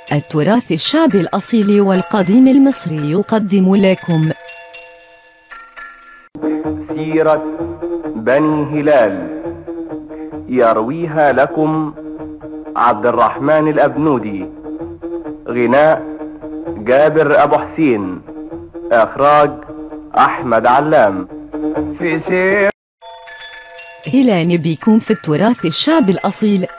التراث الشعبي الأصيل والقديم المصري يقدم لكم سيرة بني هلال يرويها لكم عبد الرحمن الأبنودي غناء جابر أبو حسين إخراج أحمد علام في سير هلال بكم في التراث الشعبي الأصيل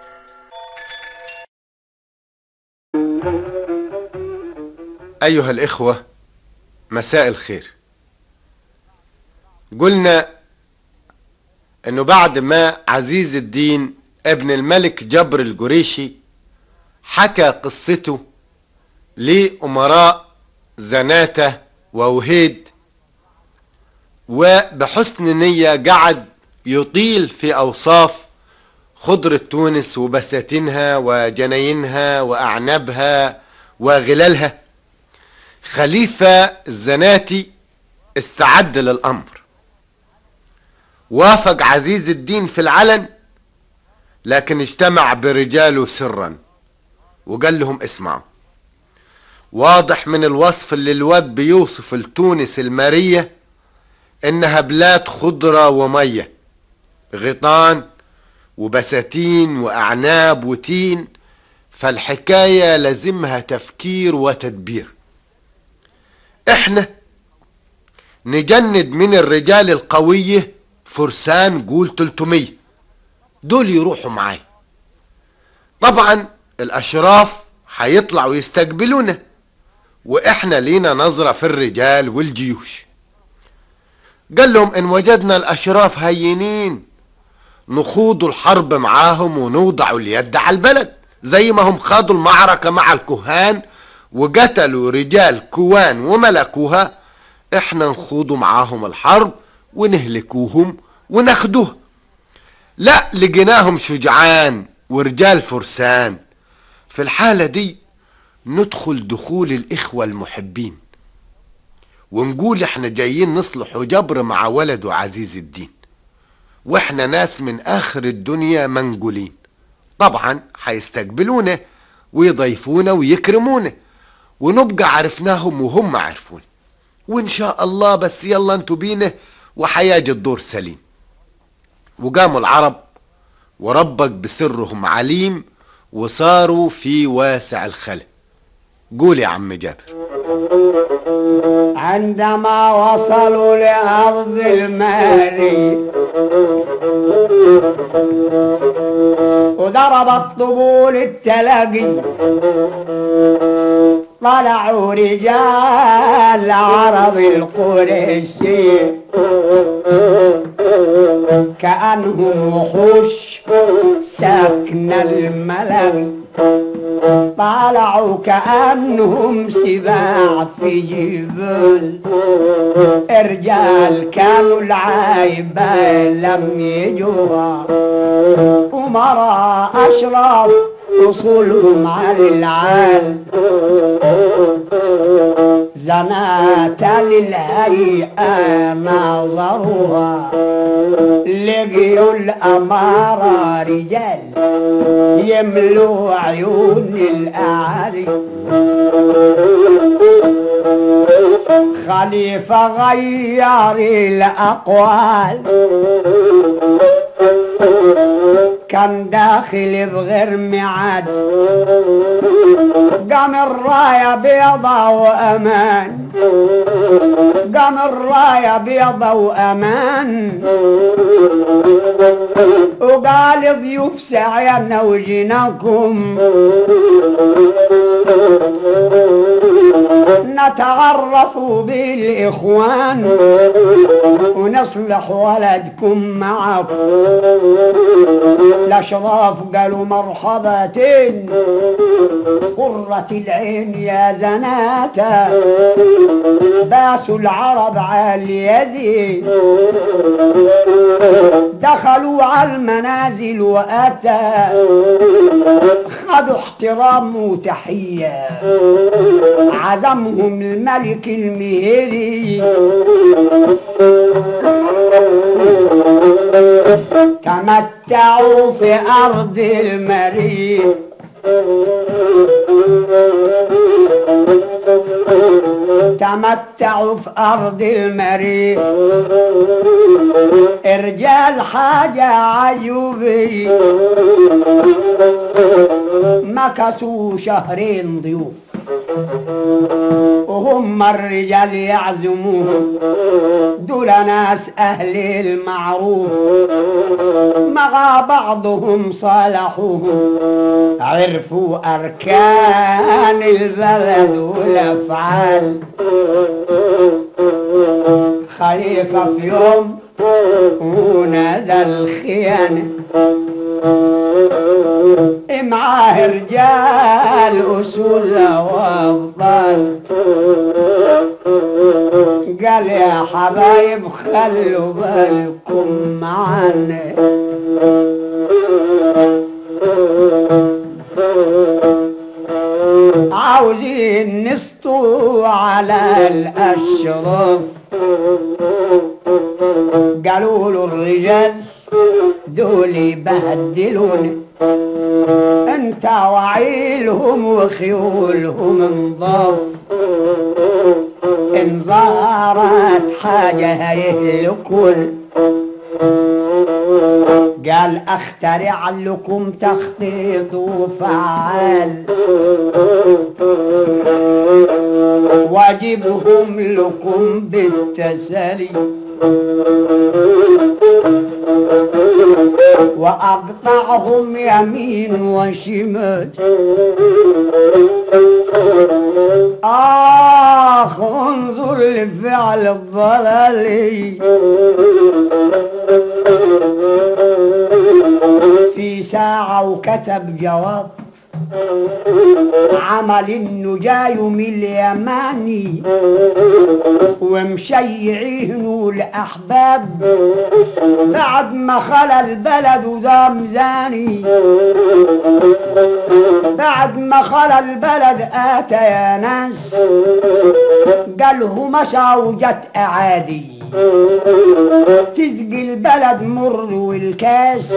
أيها الإخوة مساء الخير قلنا أنه بعد ما عزيز الدين ابن الملك جبر الجريشي حكى قصته لأمراء زناتة ووهيد وبحسن نية قعد يطيل في أوصاف خضرة تونس وبساتينها وجناينها وأعنابها وغلالها خليفة الزناتي استعد للأمر وافق عزيز الدين في العلن لكن اجتمع برجاله سرا وقال لهم اسمعوا واضح من الوصف اللي الواد بيوصف لتونس المارية انها بلاد خضرة ومية غيطان وبساتين واعناب وتين فالحكاية لازمها تفكير وتدبير احنا نجند من الرجال القوية فرسان قول 300 دول يروحوا معاي طبعا الاشراف هيطلعوا يستقبلونا واحنا لينا نظرة في الرجال والجيوش قال لهم ان وجدنا الاشراف هينين نخوضوا الحرب معاهم ونوضعوا اليد على البلد زي ما هم خاضوا المعركة مع الكهان وقتلوا رجال كوان وملكوها احنا نخوضوا معاهم الحرب ونهلكوهم وناخدوها لا لقيناهم شجعان ورجال فرسان في الحالة دي ندخل دخول الإخوة المحبين ونقول احنا جايين نصلح جبر مع ولده عزيز الدين واحنا ناس من آخر الدنيا منقولين طبعا هيستقبلونا ويضيفونا ويكرمونا ونبقى عرفناهم وهم عرفون وإن شاء الله بس يلا انتوا بينا وحياجي الدور سليم وقاموا العرب وربك بسرهم عليم وصاروا في واسع الخلا قول يا عم جابر عندما وصلوا لأرض المالي وضربت طبول التلاقي طلعوا رجال عرب القريشي كأنهم وحوش ساكن الملل طلعوا كأنهم سباع في جبل رجال كانوا العايبة لم يجوا أمراء أشراف وصولهم على العال زنات للهيئة ناظروها لقيوا الأمارة رجال يملوا عيون الأعالي خليفة غير الأقوال كان داخل بغير ميعاد قام الراية بيضة وأمان قام الراية بيضة وأمان وقال ضيوف سعينا وجيناكم نتعرف بالإخوان ونصلح ولدكم معكم الأشراف قالوا مرحبتين قرة العين يا زناتا باسوا العرب على اليد دخلوا على المنازل وأتى خذوا احترام وتحية عزمهم الملك المهري تمتعوا في أرض المريض تمتعوا في أرض المريخ رجال حاجة عجوبي مكسوا شهرين ضيوف وهم الرجال يعزموهم دول ناس أهل المعروف مع بعضهم صالحوهم عرفوا أركان البلد والأفعال خليفة في يوم ونادى الخيانة معاه رجال أصول وأبطال قال يا حبايب خلوا بالكم معانا عاوزين نسطو على الأشراف قالوا له الرجال دول يبهدلوني انت وعيلهم وخيولهم انضاف ان ظهرت حاجة هيهلكون قال اخترع لكم تخطيط وفعال واجبهم لكم بالتسلي وأقطعهم يمين وشمال آخ انظر لفعل الضلال في ساعة وكتب جواب عمل انه جاي من اليماني ومشيعينه الاحباب بعد ما خلى البلد وده مزاني بعد ما خلى البلد اتى يا ناس قاله مشى وجت اعادي تسقي البلد مر والكاس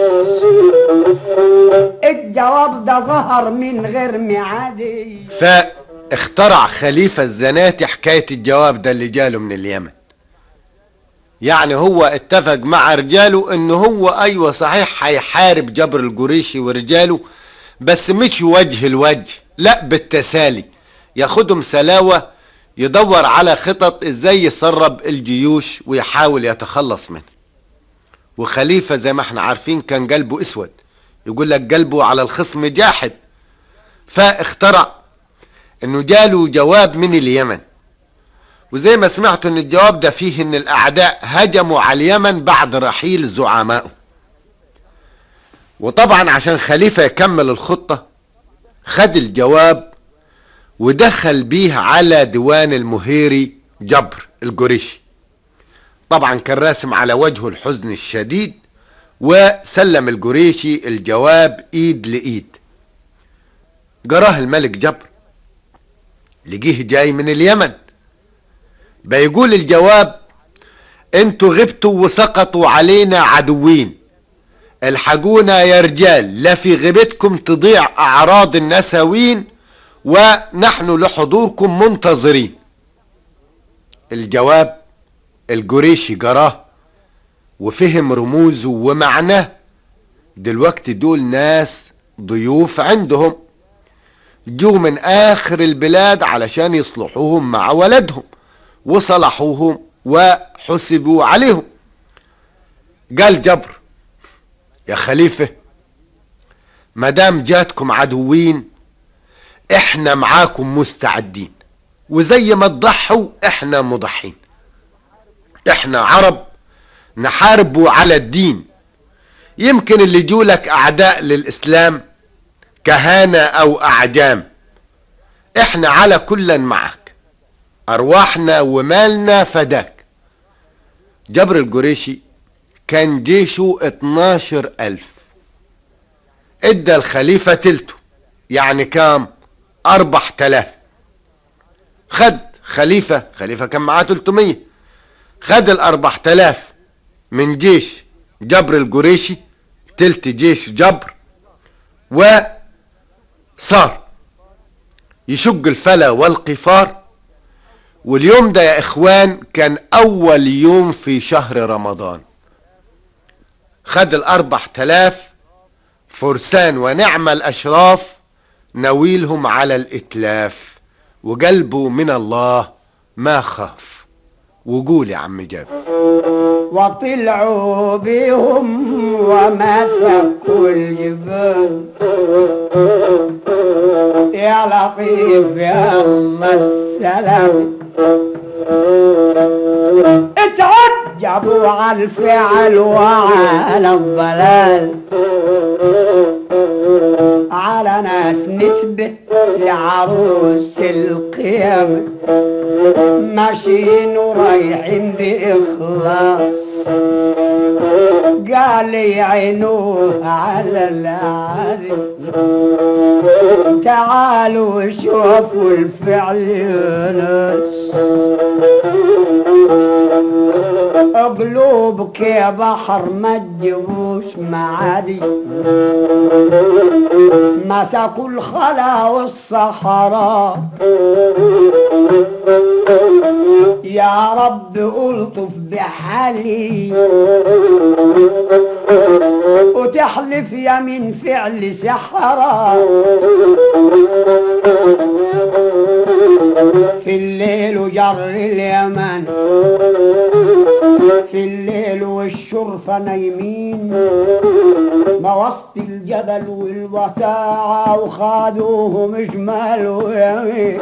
الجواب ده ظهر من غير ميعادي فاخترع خليفة الزناتي حكاية الجواب ده اللي جاله من اليمن يعني هو اتفق مع رجاله انه هو ايوه صحيح هيحارب جبر الجريشي ورجاله بس مش وجه الوجه لا بالتسالي ياخدهم سلاوة يدور على خطط ازاي يسرب الجيوش ويحاول يتخلص منها وخليفة زي ما احنا عارفين كان قلبه اسود يقول لك قلبه على الخصم جاحد فاخترع انه جاله جواب من اليمن وزي ما سمعتوا ان الجواب ده فيه ان الاعداء هجموا على اليمن بعد رحيل زعمائه وطبعا عشان خليفة يكمل الخطة خد الجواب ودخل بيه على ديوان المهيري جبر الجريشي طبعا كان راسم على وجهه الحزن الشديد وسلم الجريشي الجواب ايد لايد جراه الملك جبر لقيه جاي من اليمن بيقول الجواب انتوا غبتوا وسقطوا علينا عدوين الحقونا يا رجال لا في غيبتكم تضيع اعراض النسوين ونحن لحضوركم منتظرين الجواب الجريشي جراه وفهم رموزه ومعناه دلوقتي دول ناس ضيوف عندهم جو من اخر البلاد علشان يصلحوهم مع ولدهم وصلحوهم وحسبوا عليهم قال جبر يا خليفة مدام جاتكم عدوين احنا معاكم مستعدين وزي ما تضحوا احنا مضحين احنا عرب نحاربوا على الدين يمكن اللي جولك اعداء للاسلام كهانة او اعجام احنا على كلا معك ارواحنا ومالنا فداك جبر الجريشي كان جيشه 12 ألف ادى الخليفة تلته يعني كام أربع تلاف خد خليفة خليفة كان معاه 300 خد الأربع تلاف من جيش جبر الجريشي تلت جيش جبر صار يشق الفلا والقفار واليوم ده يا اخوان كان اول يوم في شهر رمضان خد الاربع تلاف فرسان ونعم الاشراف نويلهم على الاتلاف وقلبه من الله ما خاف وقول يا عم جابر وطلعوا بهم ومسكوا الجبال يا لطيف يا الله السلام اتعجبوا على الفعل وعلى الضلال على ناس نسبة لعروس القيامة ماشيين ورايحين بإخلاص قال يعينوه على العادي تعالوا شوفوا الفعل يونس قلوبك يا بحر ما تجيبوش معادي مسكوا الخلا والصحراء يا رب ألطف بحالي وتحلف يمين فعل سحرة في الليل وجر اليمن في الليل والشرفة نايمين ما وسط الجبل والوساعة وخادوهم جمال ويمين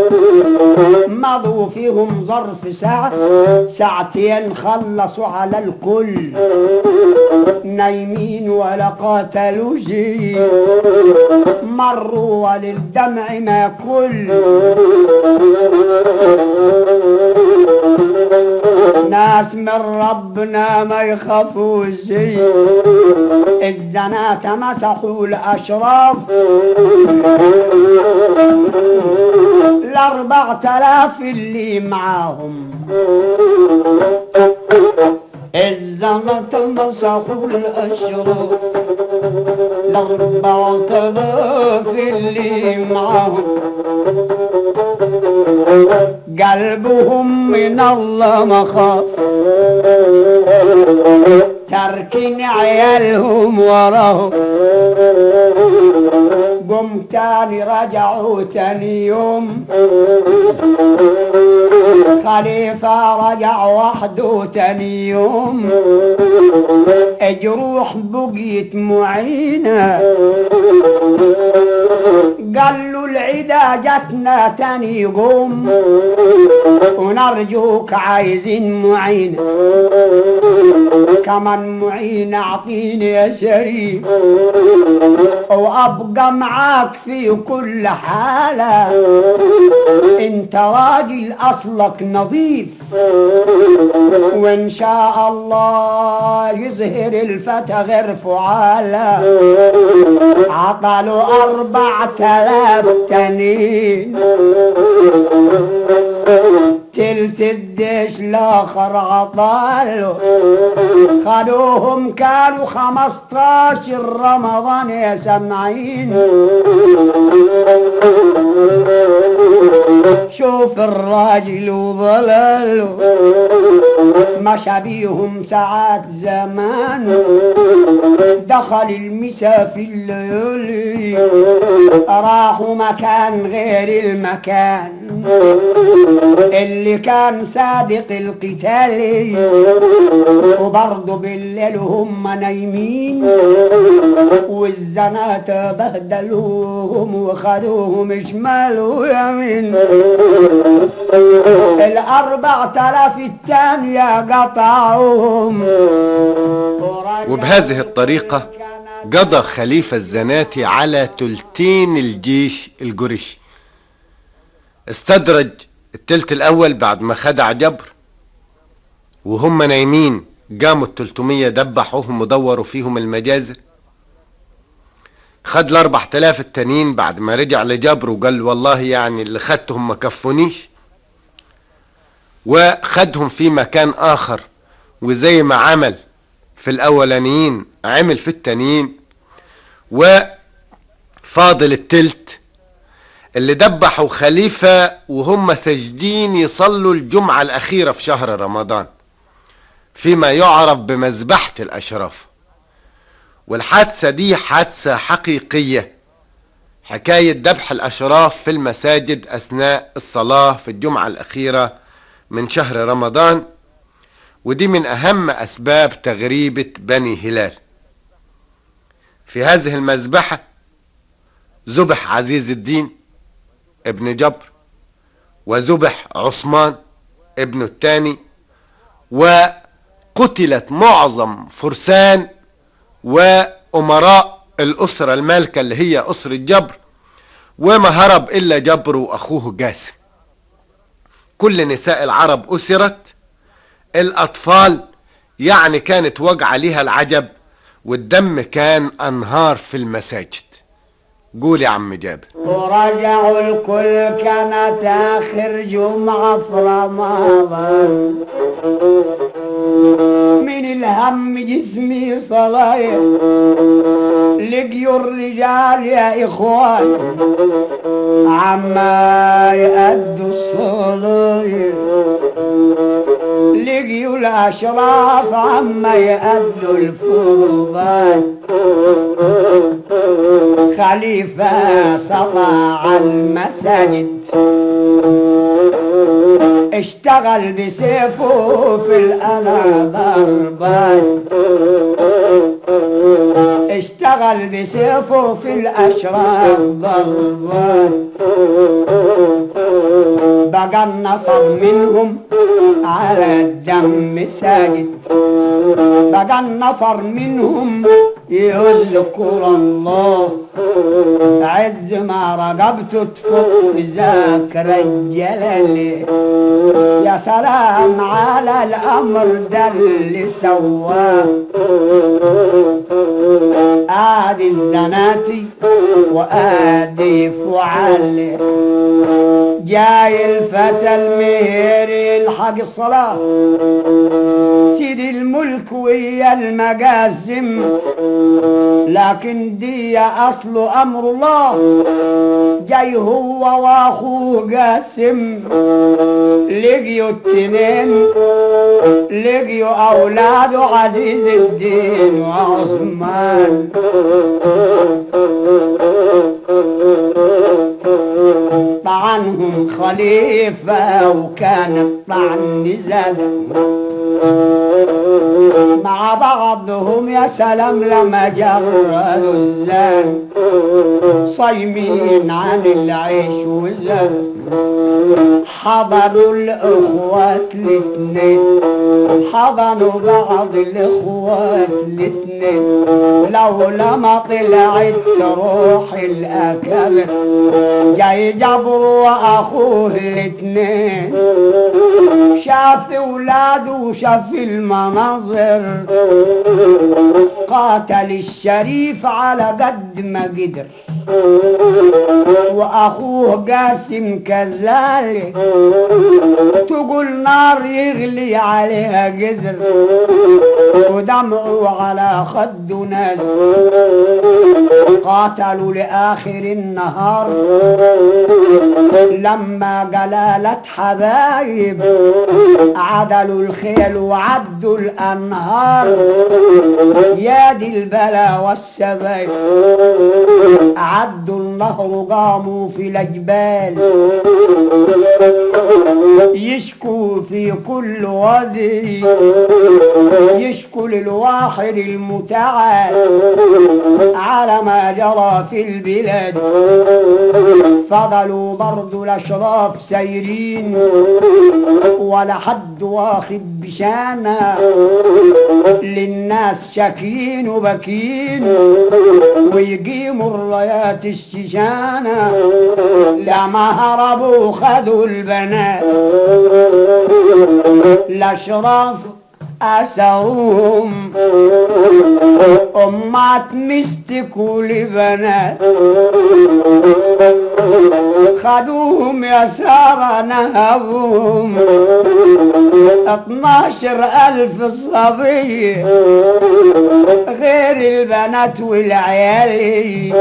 مضوا فيهم ظرف ساعة ساعتين خلصوا على الكل نايمين ولا قاتلوا شيء مروا وللدمع ما كل ناس من ربنا ما يخافوا شيء الزنات مسحوا الأشراف الأربع تلاف اللي معاهم الزنات مسحوا الأشراف الأربع تلاف اللي معاهم قلبهم من الله مخاف تركين عيالهم وراهم قم تاني رجعوا تاني يوم خليفة رجع وحده تاني يوم جروح بقيت معينة قال له العدا جتنا تاني يقوم ونرجوك عايزين معينة كمان معين اعطيني يا شريف وابقى معاك في كل حالة انت راجل اصلك نظيف وان شاء الله يظهر الفتى غير فعالة عطلوا اربع تلاف تنين تلت الدش الاخر عطاله خدوهم كانوا خمسطاشر رمضان يا سمعين شوف الراجل وظلاله مشى بيهم ساعات زمان دخل المسا في الليالي راحوا مكان غير المكان اللي كان سابق القتال وبرضه بالليل هم نايمين والزنات بهدلوهم وخدوهم شمال ويمين الأربع تلاف التانية قطعوهم وبهذه الطريقة قضى خليفة الزناتي على تلتين الجيش الجريشي استدرج التلت الأول بعد ما خدع جبر وهم نايمين قاموا التلتمية دبحوهم ودوروا فيهم المجازر خد الأربع تلاف التانيين بعد ما رجع لجبر وقال والله يعني اللي خدتهم ما كفونيش وخدهم في مكان آخر وزي ما عمل في الأولانيين عمل في التانيين وفي فاضل التلت اللي دبحوا خليفة وهم ساجدين يصلوا الجمعة الأخيرة في شهر رمضان فيما يعرف بمذبحة الأشراف والحادثة دي حادثة حقيقية حكاية ذبح الأشراف في المساجد أثناء الصلاة في الجمعة الأخيرة من شهر رمضان ودي من أهم أسباب تغريبة بني هلال في هذه المذبحة ذبح عزيز الدين ابن جبر وذبح عثمان ابنه الثاني وقتلت معظم فرسان وأمراء الأسرة المالكة اللي هي أسرة جبر وما هرب إلا جبر وأخوه جاسم كل نساء العرب أسرت الأطفال يعني كانت وجعة ليها العجب والدم كان أنهار في المساجد قول يا عم جابر ورجعوا الكل كانت آخر جمعة في رمضان من الهم جسمي صلايا لقيوا الرجال يا إخوان عما يأدوا الصلايا لقيوا الأشراف عما يأدوا الفرضان خليفة صلى على المساجد اشتغل بسيفه في الأنا ضربان اشتغل بسيفه في الأشراف ضربان بقى النفر منهم على الدم ساجد بقى النفر منهم يذكر الله عز ما رقبته تفوق ذاكر الجلال يا سلام على الأمر ده اللي سواه آدي الزناتي وآدي فعل جاي الفتى المهر يلحق الصلاة سيدي الملك ويا المقاسم لكن دي أصل أمر الله جاي هو وأخوه قاسم لقيوا التنين لقيوا أولاده عزيز الدين وعثمان طعنهم خليفة وكان الطعن زاد مع بعضهم يا سلام لما جردوا الزان صايمين عن العيش والزن حضروا الأخوات الاتنين حضنوا بعض الأخوات الاتنين لولا ما طلعت روح الأكل جاي جبر وأخوه الاتنين شاف ولاده وشاف المناظر قاتل الشريف على قد ما قدر واخوه قاسم كذلك تقول نار يغلي عليها قدر ودمعه على خده نازل قاتلوا لاخر النهار لما قلالت حبايب عدلوا الخيل وعدوا الانهار يا دي البلا والسبايب عدوا النهر قاموا في الأجبال يشكوا في كل وادي يشكوا للواحد المتعال على ما جرى في البلاد فضلوا برضو الأشراف سايرين ولا حد واخد بشانة للناس شاكين وبكين ويقيموا الرايات الشجانة لما هربوا خذوا البنات الأشراف أسروهم أمات مستكوا لبنات خدوهم يا سارة نهبوهم اتناشر ألف صبي غير البنات والعيال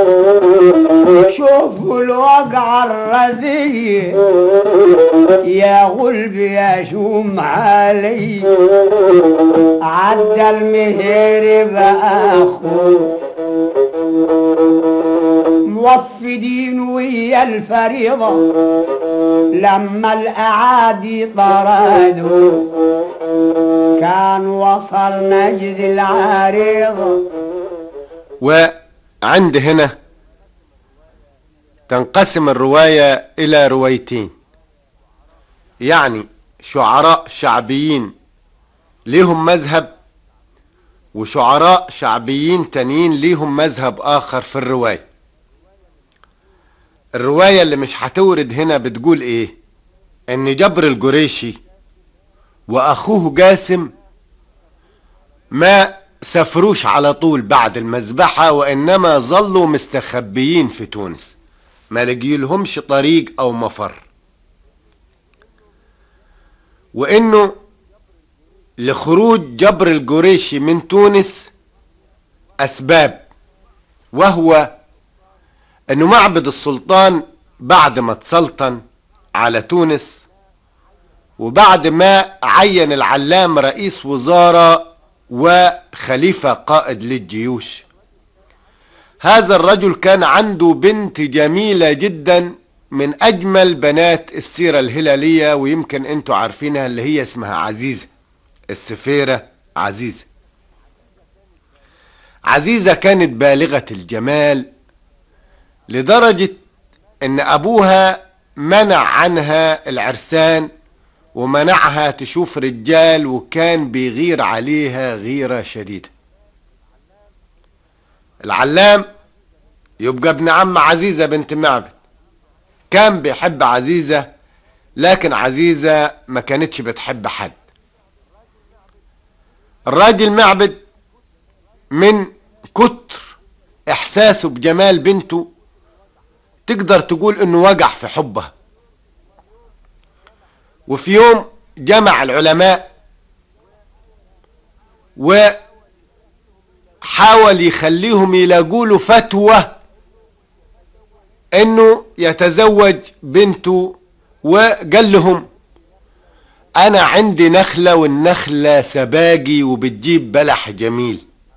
شوفوا الوقع الرذي يا غلب يا شوم علي عدى المهير بأخو موفدين ويا الفريضة لما الأعادي طردوا كان وصل نجد العريضة وعند هنا تنقسم الرواية إلى روايتين يعني شعراء شعبيين ليهم مذهب وشعراء شعبيين تانيين ليهم مذهب آخر في الرواية الرواية اللي مش هتورد هنا بتقول ايه ان جبر الجريشي واخوه جاسم ما سافروش على طول بعد المذبحة وانما ظلوا مستخبيين في تونس ما لقيلهمش طريق او مفر وانه لخروج جبر الجريشي من تونس اسباب وهو انه معبد السلطان بعد ما تسلطن على تونس وبعد ما عين العلام رئيس وزارة وخليفة قائد للجيوش هذا الرجل كان عنده بنت جميلة جدا من أجمل بنات السيرة الهلالية ويمكن أنتوا عارفينها اللي هي اسمها عزيزة السفيرة عزيزة عزيزة كانت بالغة الجمال لدرجة ان ابوها منع عنها العرسان ومنعها تشوف رجال وكان بيغير عليها غيرة شديدة العلام يبقى ابن عم عزيزة بنت معبد كان بيحب عزيزة لكن عزيزة ما كانتش بتحب حد الراجل معبد من كتر احساسه بجمال بنته تقدر تقول انه وقع في حبها وفي يوم جمع العلماء وحاول يخليهم يلاقوا له فتوى انه يتزوج بنته وقال لهم انا عندي نخلة والنخلة سباجي وبتجيب بلح جميل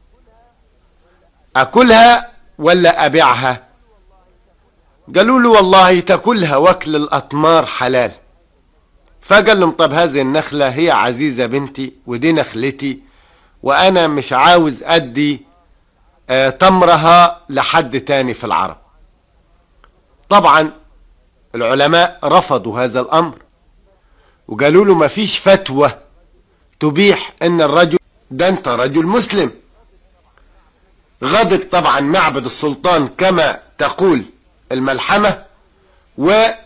اكلها ولا ابيعها قالوا له والله تاكلها واكل الاطمار حلال فقال لهم طب هذه النخلة هي عزيزة بنتي ودي نخلتي وانا مش عاوز ادي آه تمرها لحد تاني في العرب طبعا العلماء رفضوا هذا الامر وقالوا له مفيش فتوى تبيح ان الرجل ده انت رجل مسلم غضب طبعا معبد السلطان كما تقول الملحمة وحن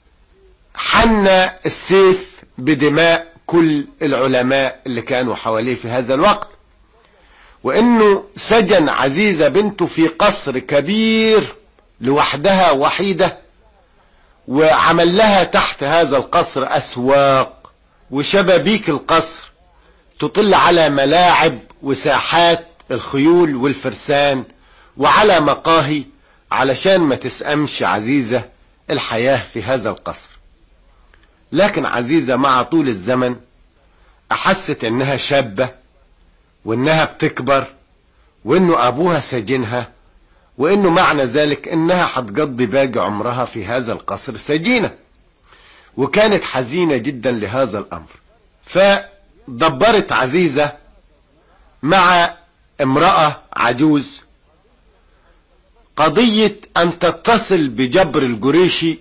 السيف بدماء كل العلماء اللي كانوا حواليه في هذا الوقت وانه سجن عزيزة بنته في قصر كبير لوحدها وحيدة وعمل لها تحت هذا القصر اسواق وشبابيك القصر تطل على ملاعب وساحات الخيول والفرسان وعلى مقاهي علشان ما تسأمش عزيزة الحياة في هذا القصر لكن عزيزة مع طول الزمن أحست إنها شابة وإنها بتكبر وإنه أبوها سجنها وإنه معنى ذلك إنها هتقضي باقي عمرها في هذا القصر سجينة وكانت حزينة جدا لهذا الأمر فدبرت عزيزة مع امرأة عجوز قضية أن تتصل بجبر الجريشي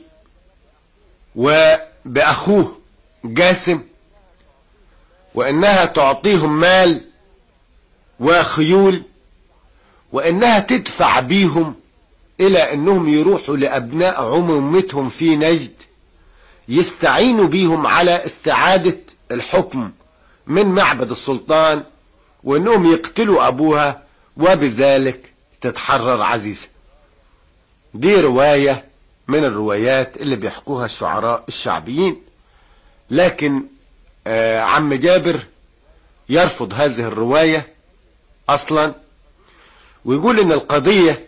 وبأخوه جاسم وإنها تعطيهم مال وخيول وإنها تدفع بيهم إلى أنهم يروحوا لأبناء عمومتهم في نجد يستعينوا بيهم على استعادة الحكم من معبد السلطان وأنهم يقتلوا أبوها وبذلك تتحرر عزيزة دي رواية من الروايات اللي بيحكوها الشعراء الشعبيين لكن آه عم جابر يرفض هذه الرواية اصلا ويقول ان القضية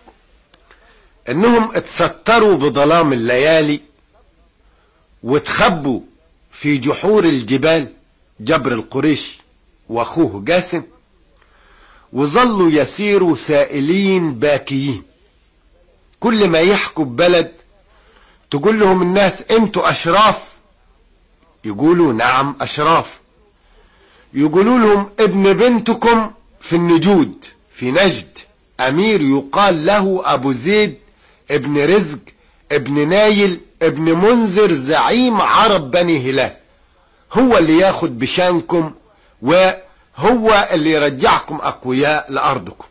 انهم اتستروا بظلام الليالي وتخبوا في جحور الجبال جبر القريشي واخوه جاسم وظلوا يسيروا سائلين باكيين كل ما يحكوا ببلد تقول لهم الناس انتوا اشراف يقولوا نعم اشراف يقولوا لهم ابن بنتكم في النجود في نجد امير يقال له ابو زيد ابن رزق ابن نايل ابن منذر زعيم عرب بني هلال هو اللي ياخد بشانكم وهو اللي يرجعكم اقوياء لارضكم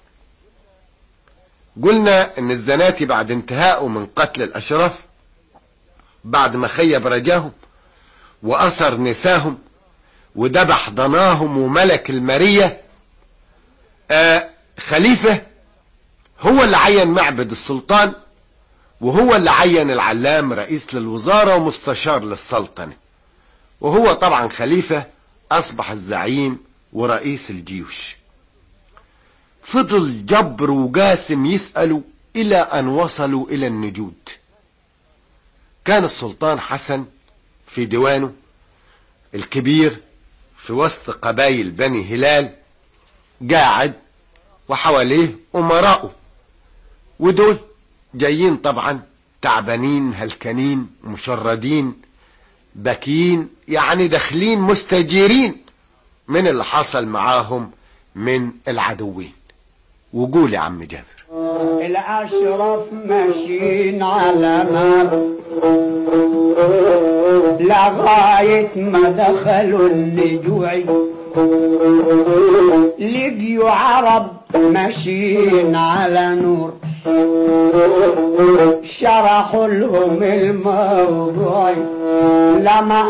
قلنا ان الزناتي بعد انتهائه من قتل الاشراف بعد ما خيب رجاهم وأسر نساهم وذبح ضناهم وملك المارية آه خليفة هو اللي عين معبد السلطان وهو اللي عين العلام رئيس للوزارة ومستشار للسلطنة وهو طبعا خليفة أصبح الزعيم ورئيس الجيوش فضل جبر وجاسم يسألوا إلى أن وصلوا إلى النجود كان السلطان حسن في ديوانه الكبير في وسط قبايل بني هلال قاعد وحواليه أمراؤه ودول جايين طبعا تعبانين هلكانين مشردين باكيين يعني داخلين مستجيرين من اللي حصل معاهم من العدوين وقول يا عم جابر الأشرف ماشيين على نار لغاية ما دخلوا النجوعي لقيوا عرب ماشيين على نور شرحوا لهم الموضوع لما